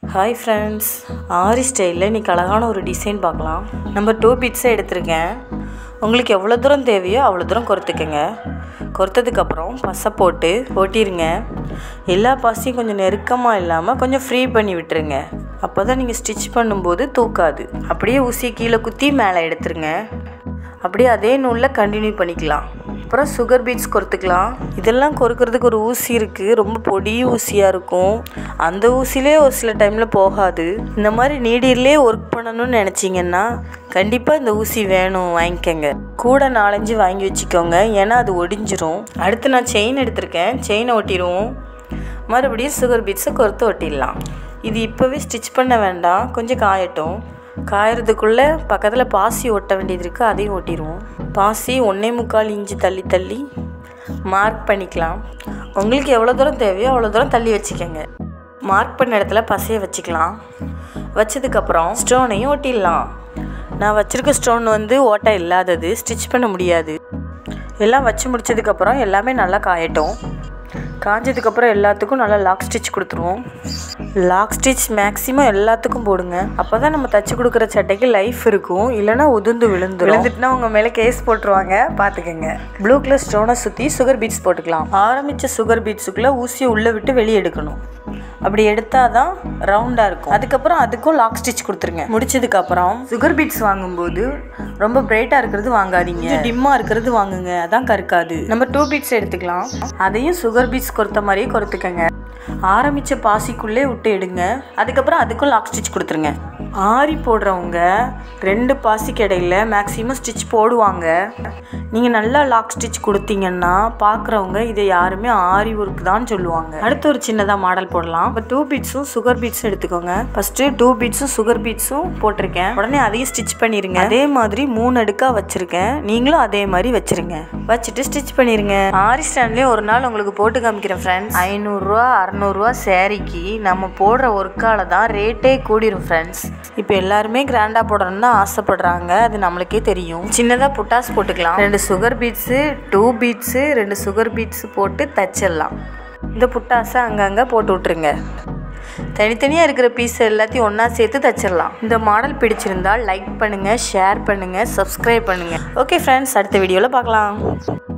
hi friends ஆரி ஸ்டைலில் இன்றைக்கி அழகான ஒரு டிசைன் பார்க்கலாம் நம்பர் டூ பீட்ஸை எடுத்திருக்கேன் உங்களுக்கு எவ்வளோ தூரம் தேவையோ அவ்வளோ தூரம் கொறுத்துக்கங்க கொறுத்ததுக்கப்புறம் பசை போட்டு ஒட்டிருங்க எல்லா பாசியும் கொஞ்சம் நெருக்கமாக இல்லாமல் கொஞ்சம் ஃப்ரீ பண்ணி விட்டுருங்க அப்போ தான் நீங்கள் ஸ்டிச் பண்ணும்போது தூக்காது அப்படியே ஊசியை கீழே குத்தி மேலே எடுத்துருங்க அப்படியே அதே நூலில் கண்டினியூ பண்ணிக்கலாம் அப்புறம் சுகர் பீட்ஸ் கொறுத்துக்கலாம் இதெல்லாம் கொறுக்கிறதுக்கு ஒரு ஊசி இருக்குது ரொம்ப பொடி ஊசியாக இருக்கும் அந்த ஊசிலே ஒரு சில டைமில் போகாது இந்த மாதிரி நீடிலே ஒர்க் பண்ணணும்னு நினச்சிங்கன்னா கண்டிப்பாக இந்த ஊசி வேணும் வாங்கிக்கோங்க கூட நாலஞ்சு வாங்கி வச்சுக்கோங்க ஏன்னா அது ஒடிஞ்சிரும் அடுத்து நான் செயின் எடுத்திருக்கேன் செயினை ஒட்டிடுவோம் மறுபடியும் சுகர் பீட்ஸை கொறுத்து ஒட்டிடலாம் இது இப்போவே ஸ்டிச் பண்ண வேண்டாம் கொஞ்சம் காயட்டும் காயறதுக்குள்ளே பக்கத்தில் பாசி ஒட்ட வேண்டியது இருக்குது அதையும் ஒட்டிடுவோம் பாசி ஒன்றே முக்கால் இன்ச்சு தள்ளி தள்ளி மார்க் பண்ணிக்கலாம் உங்களுக்கு எவ்வளோ தூரம் தேவையோ அவ்வளோ தூரம் தள்ளி வச்சுக்கோங்க மார்க் பண்ண இடத்துல பசையை வச்சுக்கலாம் வச்சதுக்கப்புறம் ஸ்டோனையும் ஒட்டிடலாம் நான் வச்சுருக்க ஸ்டோன் வந்து ஓட்டை இல்லாதது ஸ்டிச் பண்ண முடியாது எல்லாம் வச்சு முடிச்சதுக்கப்புறம் எல்லாமே நல்லா காயட்டும் காஞ்சதுக்கப்புறம் எல்லாத்துக்கும் நல்லா லாக் ஸ்டிச் கொடுத்துருவோம் லாக் ஸ்டிச் மேக்ஸிமம் எல்லாத்துக்கும் போடுங்க அப்போ தான் நம்ம தச்சு கொடுக்குற சட்டைக்கு லைஃப் இருக்கும் இல்லைனா உதிர்ந்து விழுந்து விழுந்துட்டுனா உங்கள் மேலே கேஸ் போட்டுருவாங்க பார்த்துக்கங்க ப்ளூ கலர் ஸ்டோனை சுற்றி சுகர் பீட்ஸ் போட்டுக்கலாம் ஆரம்பித்த சுகர் பீட்ஸுக்குள்ளே ஊசியை உள்ளே விட்டு வெளியே எடுக்கணும் அப்படி எடுத்தால் தான் ரவுண்டாக இருக்கும் அதுக்கப்புறம் அதுக்கும் லாக் ஸ்டிச் கொடுத்துருங்க முடிச்சதுக்கப்புறம் சுகர் பீட்ஸ் வாங்கும்போது ரொம்ப பிரைட்டாக இருக்கிறது வாங்காதீங்க டிம்மாக இருக்கிறது வாங்குங்க அதான் கருக்காது நம்ம டூ பீட்ஸ் எடுத்துக்கலாம் அதையும் சுகர் பீட்ஸ் கொறுத்த மாதிரியே கொறுத்துக்கங்க ஆரம்பித்த பாசிக்குள்ளே விட்டு எடுங்க அதுக்கப்புறம் அதுக்கும் லாக் ஸ்டிச் கொடுத்துருங்க ஆரி போடுறவங்க ரெண்டு பாசிக்கு இடையில மேக்ஸிமம் ஸ்டிச் போடுவாங்க நீங்கள் நல்லா லாக் ஸ்டிச் கொடுத்தீங்கன்னா பார்க்குறவங்க இதை யாருமே ஆரி ஒர்க் தான் சொல்லுவாங்க அடுத்து ஒரு சின்னதாக மாடல் போடலாம் இப்போ டூ பீட்ஸும் சுகர் பீட்ஸும் எடுத்துக்கோங்க ஃபஸ்ட்டு டூ பீட்ஸும் சுகர் பீட்ஸும் போட்டிருக்கேன் உடனே அதையும் ஸ்டிச் பண்ணிடுங்க அதே மாதிரி மூணு அடுக்காக வச்சுருக்கேன் நீங்களும் அதே மாதிரி வச்சுருங்க வச்சுட்டு ஸ்டிச் பண்ணிடுங்க ஆரி ஸ்டாண்ட்லேயே ஒரு நாள் உங்களுக்கு போட்டு காமிக்கிறேன் ஃப்ரெண்ட்ஸ் ஐநூறுரூவா அறநூறுவா சேரீக்கு நம்ம போடுற ஒர்க்கால தான் ரேட்டே கூடிரும் ஃப்ரெண்ட்ஸ் இப்போ எல்லாருமே கிராண்டாக போடணும்னு தான் ஆசைப்படுறாங்க அது நம்மளுக்கே தெரியும் சின்னதாக புட்டாஸ் போட்டுக்கலாம் ரெண்டு சுகர் பீட்ஸு டூ பீட்ஸு ரெண்டு சுகர் பீட்ஸு போட்டு தச்சிடலாம் இந்த புட்டாஸை அங்கங்கே போட்டு விட்ருங்க தனித்தனியாக இருக்கிற பீஸ் எல்லாத்தையும் ஒன்றா சேர்த்து தச்சிடலாம் இந்த மாடல் பிடிச்சிருந்தால் லைக் பண்ணுங்கள் ஷேர் பண்ணுங்கள் சப்ஸ்கிரைப் பண்ணுங்கள் ஓகே ஃப்ரெண்ட்ஸ் அடுத்த வீடியோவில் பார்க்கலாம்